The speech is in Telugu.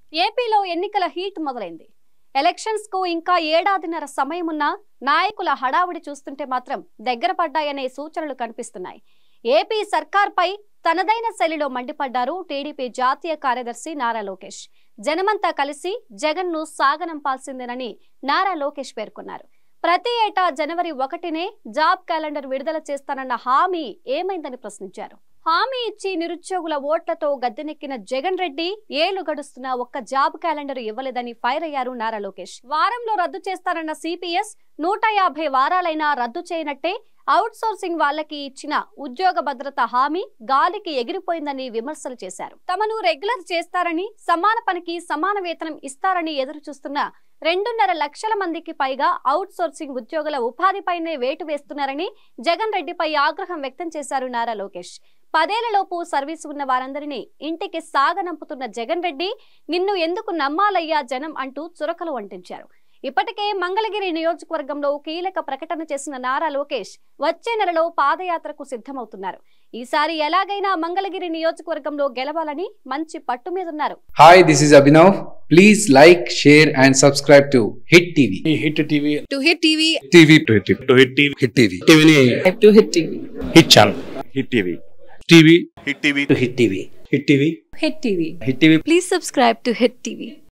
ఏపీలో ఎన్నికల హీట్ మొదలైంది ఎలక్షన్స్ కు ఇంకా ఏడాదిన్నర సమయమున్నా నాయకుల హడావుడి చూస్తుంటే మాత్రం దగ్గర పడ్డాయనే సూచనలు కనిపిస్తున్నాయి ఏపీ సర్కార్పై తనదైన శైలిలో మండిపడ్డారు టీడీపీ జాతీయ కార్యదర్శి నారా లోకేష్ జనమంతా కలిసి జగన్ ను సాగనంపాల్సిందేనని నారా లోకేష్ పేర్కొన్నారు ప్రతి ఏటా జనవరి ఒకటినే జాబ్ క్యాలెండర్ విడుదల చేస్తానన్న హామీ ఏమైందని ప్రశ్నించారు హామీ ఇచ్చి నిరుద్యోగుల ఓట్లతో గద్దెనెక్కిన జగన్ రెడ్డి ఏళ్లు గడుస్తున్నా ఒక్క జాబ్ క్యాలెండర్ ఇవ్వలేదని ఫైర్ అయ్యారు నారా లోకేష్ వారంలో రద్దు చేస్తారన్న సిపిఎస్ నూట యాభై వారాలైనా రద్దు చేయనట్టే అవుట్ సోర్సింగ్ వాళ్ళకి ఇచ్చిన ఉద్యోగ భద్రత హామీ గాలికి ఎగిరిపోయిందని విమర్శలు చేశారు తమను రెగ్యులర్ చేస్తారని సమాన పనికి సమాన వేతనం ఇస్తారని ఎదురు చూస్తున్న రెండున్నర లక్షల మందికి పైగా అవుట్ సోర్సింగ్ ఉద్యోగుల ఉపాధిపైనే వేటు వేస్తున్నారని జగన్ రెడ్డిపై ఆగ్రహం వ్యక్తం చేశారు నారా లోకేష్ పదేళ్లలోపు సర్వీసు ఉన్న వారందరినీ ఇంటికి సాగనంపుతున్న జగన్ రెడ్డి నిన్ను ఎందుకు నమ్మాలయ్యా జనం అంటూ చురకలు అంటించారు ఇప్పటికే మంగళగిరి నియోజకవర్గంలో కీలక ప్రకటన చేసిన నారా లోకేష్ వచ్చే నెలలో పాదయాత్రకు సిద్ధమవుతున్నారు ఈసారి ఎలాగైనా మంగళగిరి నియోజకవర్గంలో గెలవాలని మంచి పట్టు మీదున్నారు Hi, this is Abhinav. Please like, share, and subscribe to Hit TV. Hit TV to hit TV TV to Hit TV. To Hit TV Hit TV. టీవీని to hit TV Hit channel Hit TV TV Hit TV to Hit TV Hit TV hit TV Hit TV please subscribe to hit TV